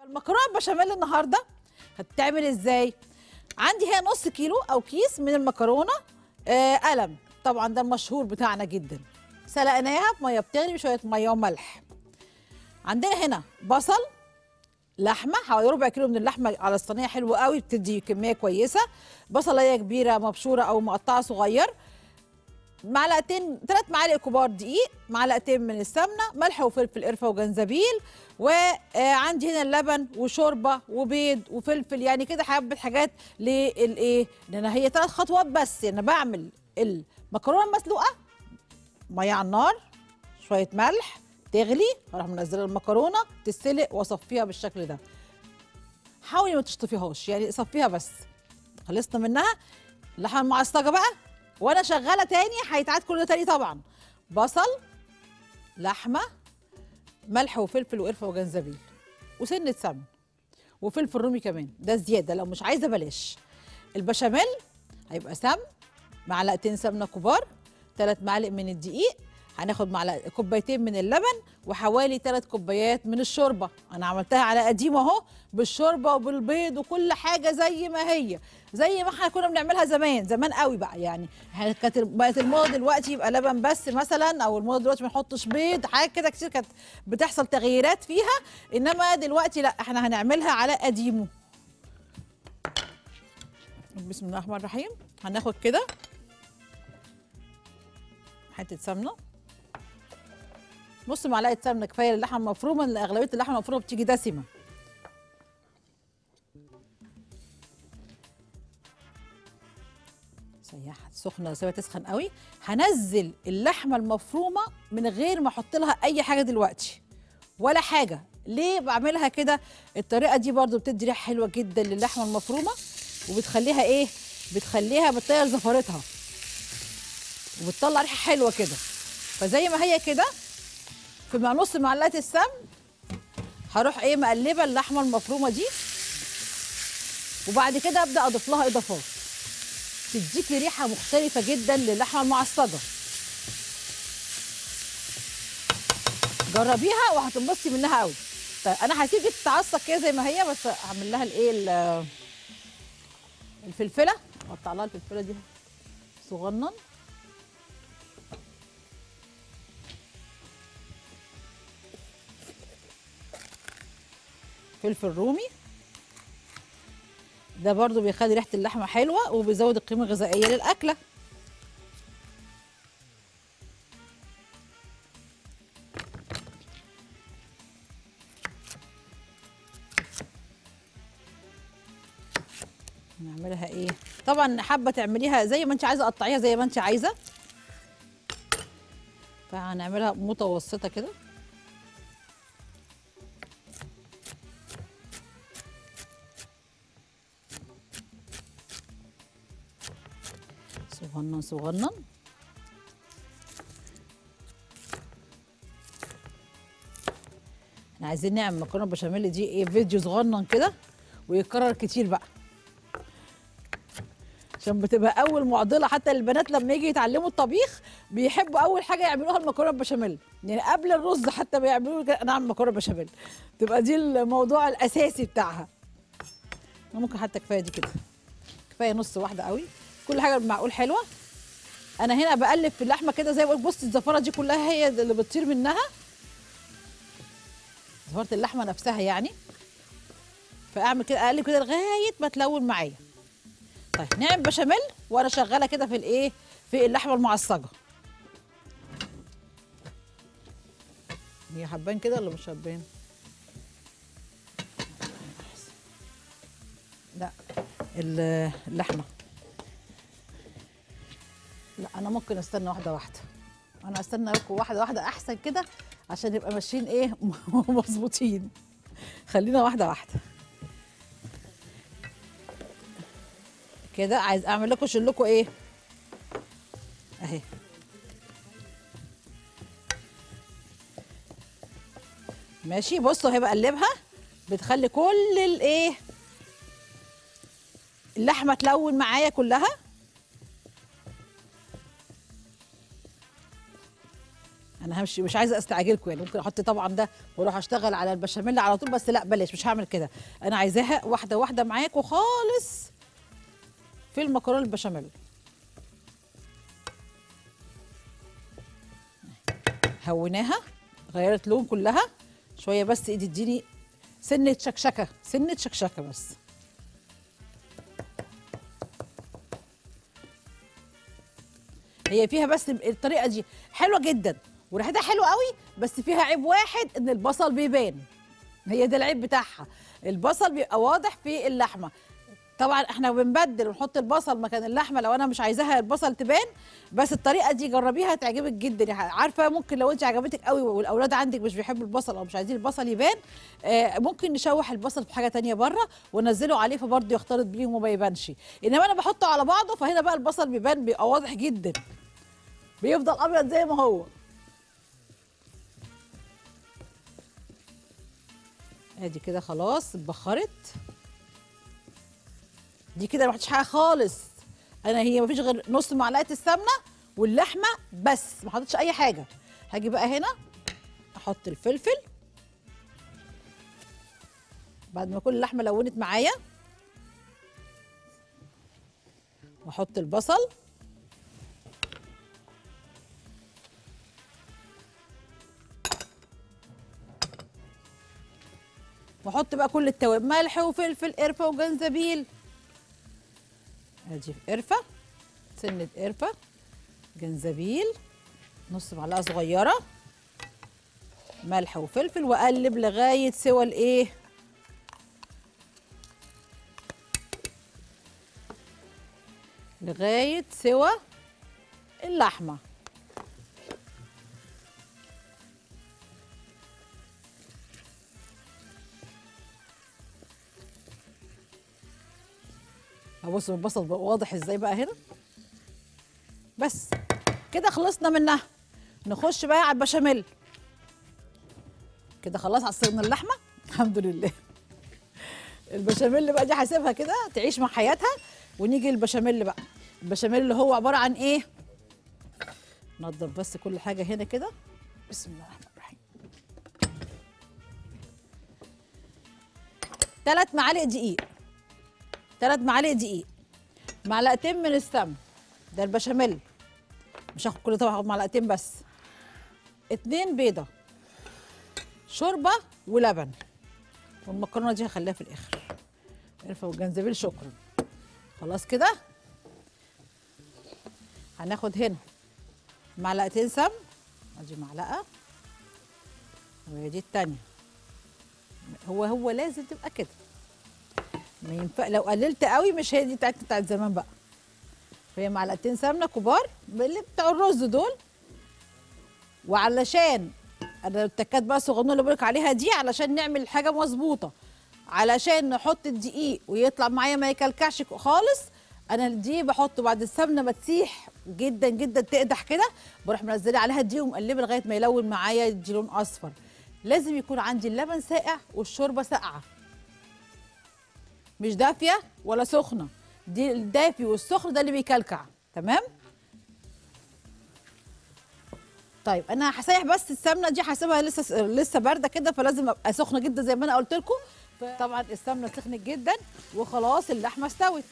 المكرونه البشاميل النهارده هتتعمل ازاي عندي هنا نص كيلو او كيس من المكرونه آه قلم طبعا ده المشهور بتاعنا جدا سلقناها بميه بتغلي بشويه ميه وملح عندنا هنا بصل لحمه حوالي ربع كيلو من اللحمه على الصينيه حلوه قوي بتدي كميه كويسه بصلايه كبيره مبشوره او مقطعه صغير معلقتين ثلاث معالق كبار دقيق معلقتين من السمنه ملح وفلفل قرفه وجنزبيل وعندي هنا اللبن وشوربه وبيض وفلفل يعني كده حبه حاجات للايه لان هي ثلاث خطوات بس انا بعمل المكرونه المسلوقه ميه على النار شويه ملح تغلي اروح منزله المكرونه تتسلق واصفيها بالشكل ده حاولي ما تشطفيهاش يعني صفيها بس خلصنا منها اللحمه المعصجه بقى وانا شغاله تاني هيتعاد كل ده تاني طبعا بصل لحمه ملح وفلفل وقرفه وجنزبيل وسنه سمن وفلفل رومي كمان ده زياده لو مش عايزه بلاش البشاميل هيبقى سمن معلقتين سمنه كبار ثلاث معالق من الدقيق هناخد معلقه كوبايتين من اللبن وحوالي ثلاث كوبايات من الشوربه انا عملتها على قديم اهو بالشوربه وبالبيض وكل حاجه زي ما هي زي ما احنا كنا بنعملها زمان زمان قوي بقى يعني إحنا كانت بقت الموضه دلوقتي يبقى لبن بس مثلا او الموضه دلوقتي ما نحطش بيض حاجات كده كتير كانت بتحصل تغييرات فيها انما دلوقتي لا احنا هنعملها على قديمه بسم الله الرحمن الرحيم هناخد كده حته سمنه نص معلقه سمنه كفايه للحمه المفرومه لان اغلبيه اللحمه المفرومه بتيجي دسمه سيحها سخنه سيبها تسخن قوي هنزل اللحمه المفرومه من غير ما احط لها اي حاجه دلوقتي ولا حاجه ليه بعملها كده الطريقه دي برضو بتدي ريحه حلوه جدا للحمه المفرومه وبتخليها ايه بتخليها بتطير زفرتها وبتطلع ريحه حلوه كده فزي ما هي كده في مع نص معلقه السمن هروح ايه مقلبه اللحمه المفرومه دي وبعد كده ابدا اضيف لها اضافات تديكي ريحه مختلفه جدا للحمه المعصجه جربيها وهتنبسطي منها قوي طيب انا هسيب دي تتعصق كده زي ما هي بس هعمل لها الايه ال- الفلفله اقطع لها الفلفله دي صغنن فلفل رومي ده برضو بيخلي ريحه اللحمه حلوه وبيزود القيمه الغذائيه للاكله نعملها ايه طبعا حابه تعمليها زي ما انت عايزه قطعيها زي ما انت عايزه فهنعملها متوسطه كده صغنن صغنن احنا عايزين نعمل مكرونه بشاميل دي ايه فيديو صغنن كده ويتكرر كتير بقى عشان بتبقى اول معضله حتى البنات لما يجي يتعلموا الطبيخ بيحبوا اول حاجه يعملوها المكرونه بشاميل يعني قبل الرز حتى بيعملوا كده، انا اعمل مكرونه بشاميل تبقى دي الموضوع الاساسي بتاعها ممكن حتى كفايه دي كده كفايه نص واحده قوي كل حاجه بالمعقول حلوه انا هنا بقلب في اللحمه كده زي ما بقول بصي الزفره دي كلها هي اللي بتطير منها زفره اللحمه نفسها يعني فاعمل كده اقلب كده لغايه ما تلون معايا طيب نعمل بشاميل وانا شغاله كده في الايه في اللحمه المعصجه هي حبان كده ولا مش حبان لا ال- اللحمه لا انا ممكن استنى واحده واحده انا استنى لكم واحده واحده احسن كده عشان نبقى ماشيين ايه مظبوطين خلينا واحده واحده كده عايز اعمل لكم شلكم ايه اهي ماشي بصوا هي بقلبها بتخلي كل الايه اللحمه تلون معايا كلها انا همشي مش عايزه استعجلكم يعني ممكن احط طبعا ده واروح اشتغل على البشاميل على طول بس لا بلاش مش هعمل كده انا عايزاها واحده واحده معاكم خالص في المكرونه البشاميل هوناها غيرت لون كلها شويه بس ايدي تديني سنه شكشكه سنه شكشكه بس هي فيها بس الطريقه دي حلوه جدا وريحتها حلوه قوي بس فيها عيب واحد ان البصل بيبان هي ده العيب بتاعها البصل بيبقى واضح في اللحمه طبعا احنا بنبدل ونحط البصل مكان اللحمه لو انا مش عايزاها البصل تبان بس الطريقه دي جربيها تعجبك جدا يعني عارفه ممكن لو انت عجبتك قوي والاولاد عندك مش بيحبوا البصل او مش عايزين البصل يبان آه ممكن نشوح البصل في حاجه تانية بره وننزله عليه فبرضه يختلط بيهم وما يبانش انما انا بحطه على بعضه فهنا بقى البصل بيبان بيبقى واضح جدا بيفضل ابيض زي ما هو ادي كده خلاص اتبخرت دي كده ما حطيتش حاجه خالص انا هي ما فيش غير نص معلقه السمنه واللحمه بس ما حطيتش اي حاجه هاجي بقى هنا احط الفلفل بعد ما كل اللحمه لونت معايا واحط البصل واحط بقى كل التوابل ملح وفلفل قرفه وجنزبيل ادي قرفه سنه قرفه جنزبيل نص معلقه صغيره ملح وفلفل واقلب لغايه سوى الايه لغايه سوى اللحمه هبص البصل بقى واضح ازاي بقى هنا بس كده خلصنا منها نخش بقى على البشاميل كده خلاص عصرنا اللحمه الحمد لله البشاميل بقى دي هسيبها كده تعيش مع حياتها ونيجي البشاميل بقى البشاميل اللي هو عباره عن ايه نضف بس كل حاجه هنا كده بسم الله الرحمن الرحيم ثلاث معالق دقيق ثلاث معالق دقيق معلقتين من السمن ده البشاميل مش هاخد كل طبعا هاخد معلقتين بس اتنين بيضه شوربه ولبن والمكرونه دي هخليها في الاخر قرفه والجنزبيل شكرا خلاص كده هناخد هنا معلقتين سمن ادي معلقه ودي التانيه هو هو لازم تبقى كده ما ينفع لو قللت قوي مش هي دي بتاعت بتاعت زمان بقى فهي معلقتين سمنه كبار اللي بتاع الرز دول وعلشان انا التكات بقى الصغنونه اللي بقولك عليها دي علشان نعمل حاجه مظبوطه علشان نحط الدقيق ويطلع معايا ما يكلكعش خالص انا دي بحطه بعد السمنه ما تسيح جدا جدا تقدح كده بروح منزله عليها الدقيق ومقلبه لغايه ما يلون معايا يدي لون اصفر لازم يكون عندي اللبن ساقع والشوربه ساقعه مش دافيه ولا سخنه دي الدافي والسخن ده اللي بيكلكع تمام طيب انا هسيح بس السمنه دي هسيبها لسه لسه بارده كده فلازم ابقى سخنه جدا زي ما انا قلت لكم طبعا السمنه سخنت جدا وخلاص اللحمه استوت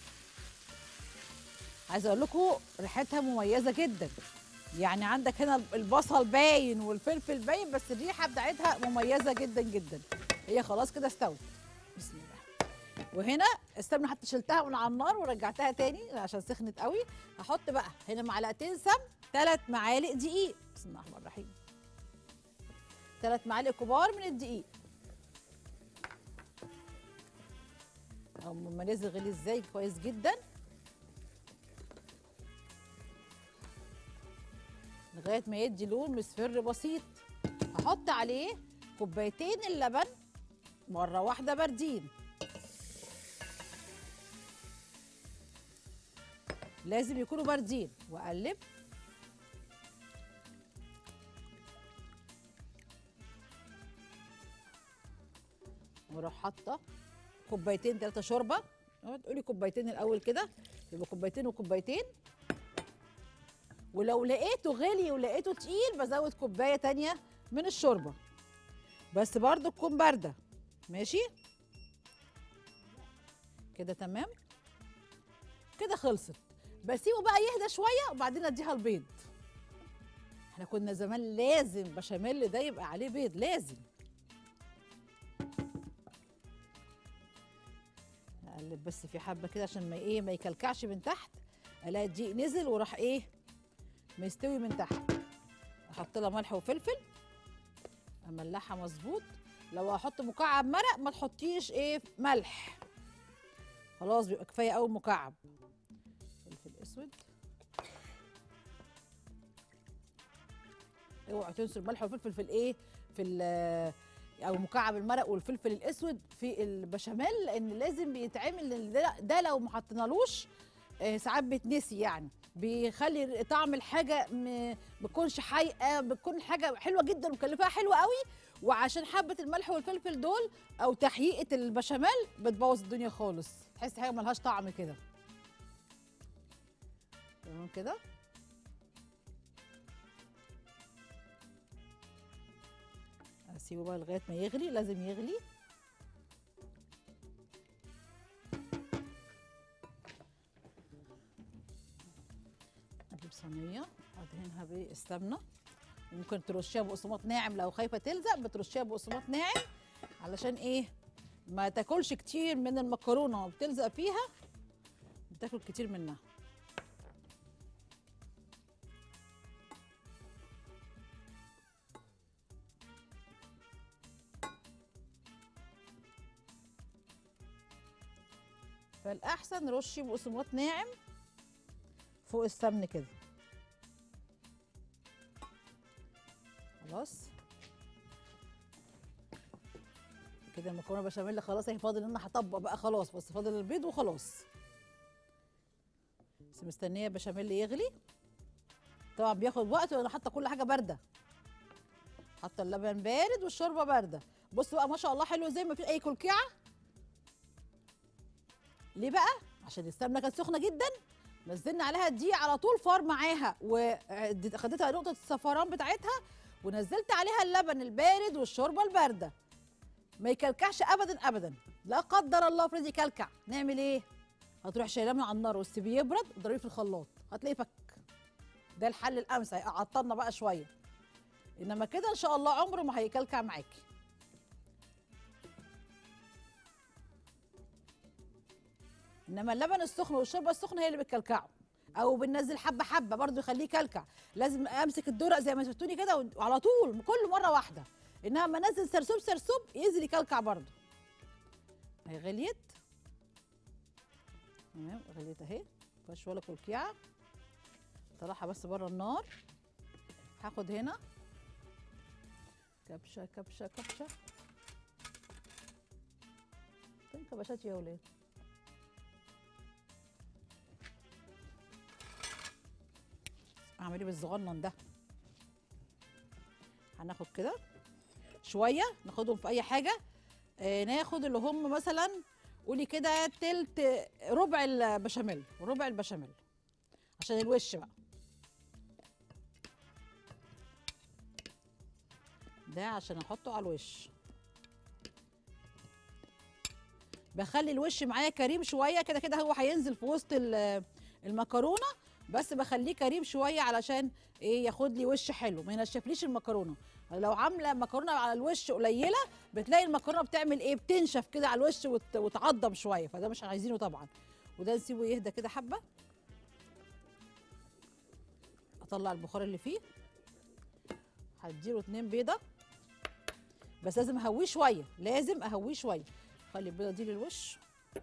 عايزه اقول لكم ريحتها مميزه جدا يعني عندك هنا البصل باين والفلفل باين بس الريحه بتاعتها مميزه جدا جدا هي خلاص كده استوت بسم الله وهنا السمنه حتى شلتها من على النار ورجعتها تاني عشان سخنت قوي هحط بقى هنا معلقتين سمن ثلاث معالق دقيق بسم الله الرحمن الرحيم ثلاث معالق كبار من الدقيق اما نزل غلي ازاي كويس جدا لغايه ما يدي لون مصفر بسيط هحط عليه كوبايتين اللبن مره واحده باردين لازم يكونوا باردين واقلب واروح حاطه كوبايتين ثلاثه شوربه تقولي كوبايتين الاول كده يبقى كوبايتين وكوبايتين ولو لقيته غلي ولقيته تقيل بزود كوبايه تانية من الشوربه بس برضو تكون بارده ماشي كده تمام كده خلصت بسيبه بقى يهدى شويه وبعدين اديها البيض احنا كنا زمان لازم بشاميل ده يبقى عليه بيض لازم اقلب بس في حبه كده عشان ما ايه ما يكلكعش من تحت الاقي الدقيق نزل وراح ايه مستوي من تحت احط لها ملح وفلفل املحها مظبوط لو هحط مكعب مرق ما تحطيش ايه ملح خلاص بيبقى كفايه قوي مكعب فلفل اسود اوعوا تنسوا الملح والفلفل في الايه في ال- او مكعب المرق والفلفل الاسود في البشاميل لان لازم بيتعمل ده, ده لو ما حطينالوش آه، ساعات بيتنسي يعني بيخلي طعم الحاجه ما بتكونش حايقه بتكون حاجه حلوه جدا ومكلفاها حلوه قوي وعشان حبه الملح والفلفل دول او تحقيقه البشاميل بتبوظ الدنيا خالص تحس حاجه ملهاش طعم كده تمام كده اسيبه بقى لغايه ما يغلي لازم يغلي اجيب صينيه ادهنها بالسمنه وممكن ترشيها بقسماط ناعم لو خايفه تلزق بترشيها بقسماط ناعم علشان ايه ما تاكلش كتير من المكرونه وبتلزق فيها بتاكل كتير منها فالاحسن رشي بقسماط ناعم فوق السمن كده خلاص كده المكرونه بشاميل خلاص اهي فاضل ان انا هطبق بقى خلاص بس فاضل البيض وخلاص بس مستنيه بشاميل يغلي طبعا بياخد وقت وانا حاطه كل حاجه بارده حاطه اللبن بارد والشوربه بارده بص بقى ما شاء الله حلو زي ما في اي كلكعه ليه بقى عشان السمنه كانت سخنه جدا نزلنا عليها الدقيق على طول فار معاها وخدتها نقطه الصفران بتاعتها ونزلت عليها اللبن البارد والشوربه البارده ما يكلكعش ابدا ابدا لا قدر الله افرض يكلكع نعمل ايه هتروح شايلاه من على النار وتسيبيه يبرد وتضربيه في الخلاط هتلاقيه فك ده الحل الامثل عطلنا بقى شويه انما كده ان شاء الله عمره ما هيكلكع معاكي انما اللبن السخن والشوربه السخنه هي اللي بتكلكعه او بننزل حبه حبه برضو يخليه يكلكع لازم امسك الدرق زي ما شفتوني كده وعلى طول كل مره واحده انما لما انزل سرسوب سرسوب ينزل يكلكع برضو اهي غليت تمام غليت اهي مفيهاش ولا كلكيعه طلعها بس بره النار هاخد هنا كبشه كبشه كبشه فين كبشات يا ولاد اعمل ايه بالصغنن ده هناخد كده شويه ناخدهم في اي حاجه آه ناخد اللي هم مثلا قولي كده تلت ربع البشاميل ربع البشاميل عشان الوش بقى ده عشان احطه على الوش بخلي الوش معايا كريم شويه كده كده هو هينزل في وسط ال- المكرونه بس بخليه كريم شويه علشان ايه ياخد لي وش حلو ما ينشفليش المكرونه لو عامله مكرونه على الوش قليله بتلاقي المكرونه بتعمل ايه بتنشف كده على الوش وت- وتعضم شويه فده مش عايزينه طبعا وده نسيبه يهدى كده حبه اطلع البخار اللي فيه هديله اتنين بيضه بس لازم اهويه شويه لازم اهويه شويه خلي البيضه دي للوش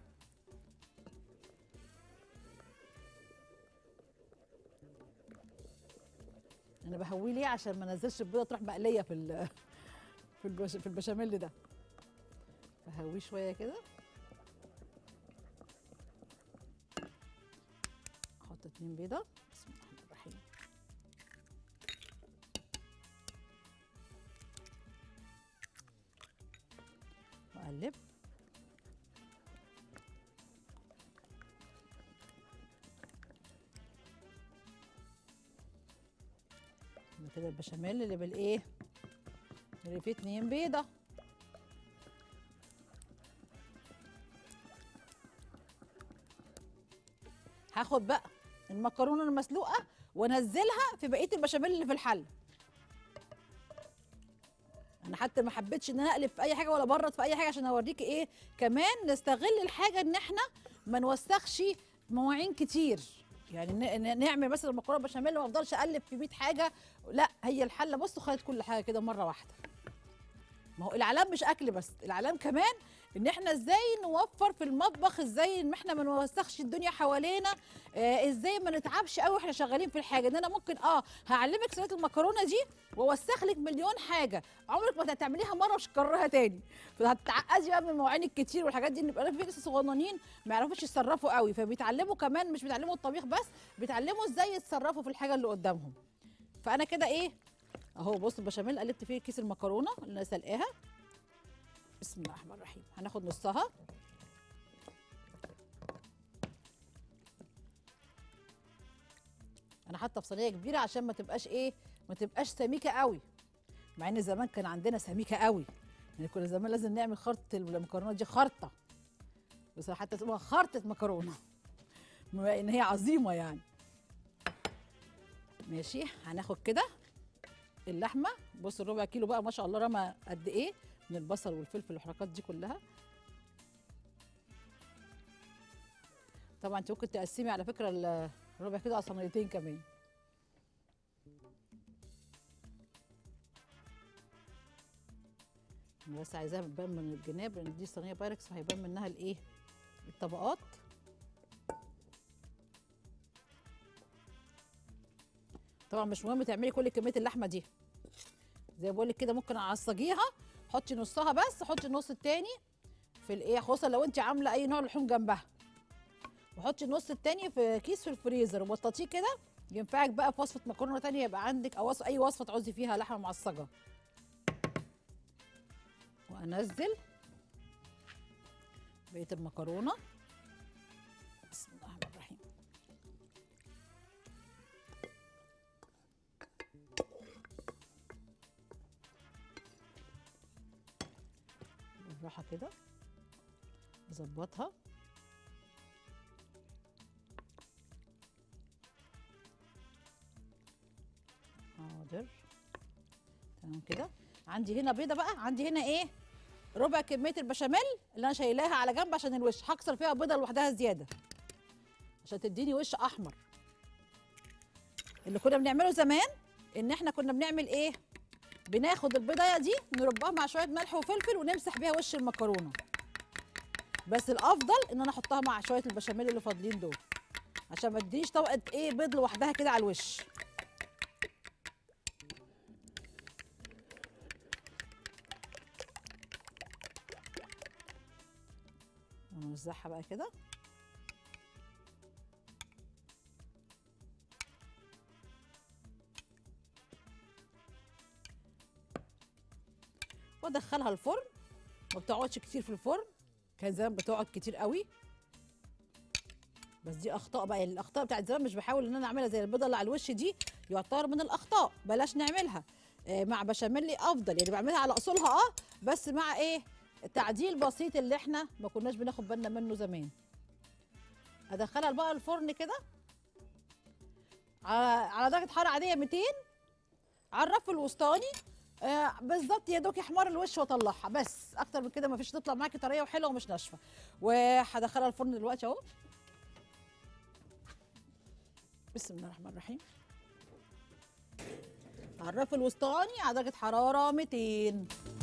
انا بهويه ليه عشان ما انزلش البيضه تروح مقليه في ال- في البش في البشاميل ده بهويه شويه كده احط اتنين بيضه بسم الله الرحمن الرحيم واقلب كده البشاميل اللي بالايه اللي فيه اتنين بيضه هاخد بقى المكرونه المسلوقه وانزلها في بقيه البشاميل اللي في الحل انا حتى ما حبيتش ان انا اقلب في اي حاجه ولا برد في اي حاجه عشان اوريكي ايه كمان نستغل الحاجه ان احنا ما نوسخش مواعين كتير يعني ن- ن- نعمل مثلا مكرونه بشاميل وما افضلش اقلب في 100 حاجه لا هي الحله بصوا خدت كل حاجه كده مره واحده ما هو العلام مش اكل بس العلام كمان ان احنا ازاي نوفر في المطبخ ازاي ان احنا ما نوسخش الدنيا حوالينا آه ازاي ما نتعبش قوي واحنا شغالين في الحاجه ان انا ممكن اه هعلمك صينيه المكرونه دي واوسخ لك مليون حاجه عمرك ما هتعمليها مره مش هتكررها تاني فهتتعقدي بقى من المواعين الكتير والحاجات دي نبقى في لسه صغننين ما يعرفوش يتصرفوا قوي فبيتعلموا كمان مش بيتعلموا الطبيخ بس بيتعلموا ازاي يتصرفوا في الحاجه اللي قدامهم فانا كده ايه اهو بص البشاميل قلبت فيه كيس المكرونه اللي انا سلقاها بسم الله الرحمن الرحيم هناخد نصها انا حاطه في صينيه كبيره عشان ما تبقاش ايه ما تبقاش سميكه قوي مع ان زمان كان عندنا سميكه قوي يعني كنا زمان لازم نعمل خرطه المكرونه دي خرطه بس حتى اسمها خرطه مكرونه بما ان هي عظيمه يعني ماشي هناخد كده اللحمه بص الربع كيلو بقى ما شاء الله رمى قد ايه من البصل والفلفل والحركات دي كلها طبعا انت ممكن تقسمي على فكره ال- الربع كيلو على صينيتين كمان أنا بس عايزاها تبان من الجناب لان دي صينيه بايركس فهيبان منها الايه الطبقات طبعا مش مهم تعملي كل كميه اللحمه دي زي بقول لك كده ممكن اعصجيها حطي نصها بس حطي النص التاني في الايه خصوصا لو انت عامله اي نوع لحوم جنبها وحطي النص التاني في كيس في الفريزر وبططيه كده ينفعك بقى في وصفه مكرونه تانية يبقى عندك او وصف اي وصفه تعوزي فيها لحمه معصجه وانزل بقيه المكرونه بسم الله الرحمن الرحيم بالراحه كده اظبطها حاضر تمام كده عندي هنا بيضه بقى عندي هنا ايه ربع كميه البشاميل اللي انا شايلاها على جنب عشان الوش هكسر فيها بيضه لوحدها زياده عشان تديني وش احمر اللي كنا بنعمله زمان ان احنا كنا بنعمل ايه بناخد البيضه دي نربها مع شويه ملح وفلفل ونمسح بيها وش المكرونه بس الافضل ان انا احطها مع شويه البشاميل اللي فاضلين دول عشان ما تدينيش طبقه ايه بيض لوحدها كده على الوش ونوزعها بقى كده وادخلها الفرن ما بتقعدش كتير في الفرن كان زمان بتقعد كتير قوي بس دي اخطاء بقى يعني الاخطاء بتاعت زمان مش بحاول ان انا اعملها زي البيضه اللي على الوش دي يعتبر من الاخطاء بلاش نعملها آه مع بشاميل افضل يعني بعملها على اصولها اه بس مع ايه تعديل بسيط اللي احنا ما كناش بناخد بالنا منه زمان ادخلها بقى الفرن كده على على درجه حراره عاديه 200 على الرف الوسطاني آه بالظبط يا دوك يحمر الوش واطلعها بس اكتر من كده مفيش تطلع معاكي طريه وحلوه ومش ناشفه وهدخلها الفرن دلوقتي اهو بسم الله الرحمن الرحيم على الرف الوسطاني على درجه حراره 200